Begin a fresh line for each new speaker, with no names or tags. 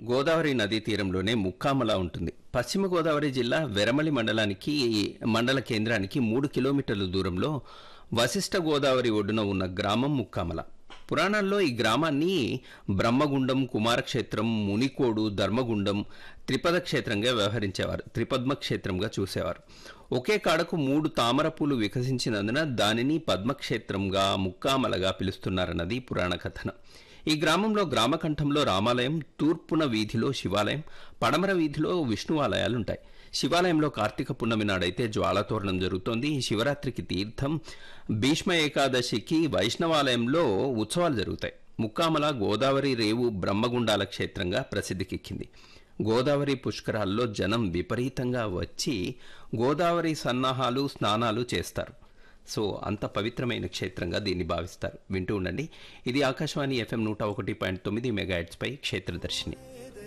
గోదావరి నదీ తీరంలోనే ముక్కామల ఉంటుంది పశ్చిమ గోదావరి జిల్లా వెరమలి మండలానికి మండల కేంద్రానికి మూడు కిలోమీటర్ల దూరంలో వశిష్ఠ గోదావరి ఒడ్డున ఉన్న గ్రామం ముక్కామల పురాణాల్లో ఈ గ్రామాన్ని బ్రహ్మగుండం కుమారక్షేత్రం మునికోడు ధర్మగుండం త్రిపద క్షేత్రంగా వ్యవహరించేవారు త్రిపద్మ క్షేత్రంగా చూసేవారు ఒకే కాడకు మూడు తామర పూలు వికసించినందున దానిని పద్మక్షేత్రంగా ముక్కామలగా పిలుస్తున్నారన్నది పురాణ కథనం ఈ గ్రామంలో గ్రామకంఠంలో రామాలయం తూర్పున వీధిలో శివాలయం పడమర వీధిలో విష్ణు ఆలయాలుంటాయి శివాలయంలో కార్తీక పున్నమి నాడైతే జ్వాలతోరణం జరుగుతోంది శివరాత్రికి తీర్థం భీష్మ ఏకాదశికి వైష్ణవాలయంలో ఉత్సవాలు జరుగుతాయి ముక్కామల గోదావరి రేవు బ్రహ్మగుండాల క్షేత్రంగా ప్రసిద్ధికెక్కింది గోదావరి పుష్కరాల్లో జనం విపరీతంగా వచ్చి గోదావరి సన్నాహాలు స్నానాలు చేస్తారు సో అంత పవిత్రమైన క్షేత్రంగా దీన్ని భావిస్తారు వింటూ ఉండండి ఇది ఆకాశవాణి ఎఫ్ఎం నూట ఒకటి పాయింట్ తొమ్మిది మెగాహెట్స్పై క్షేత్రదర్శిని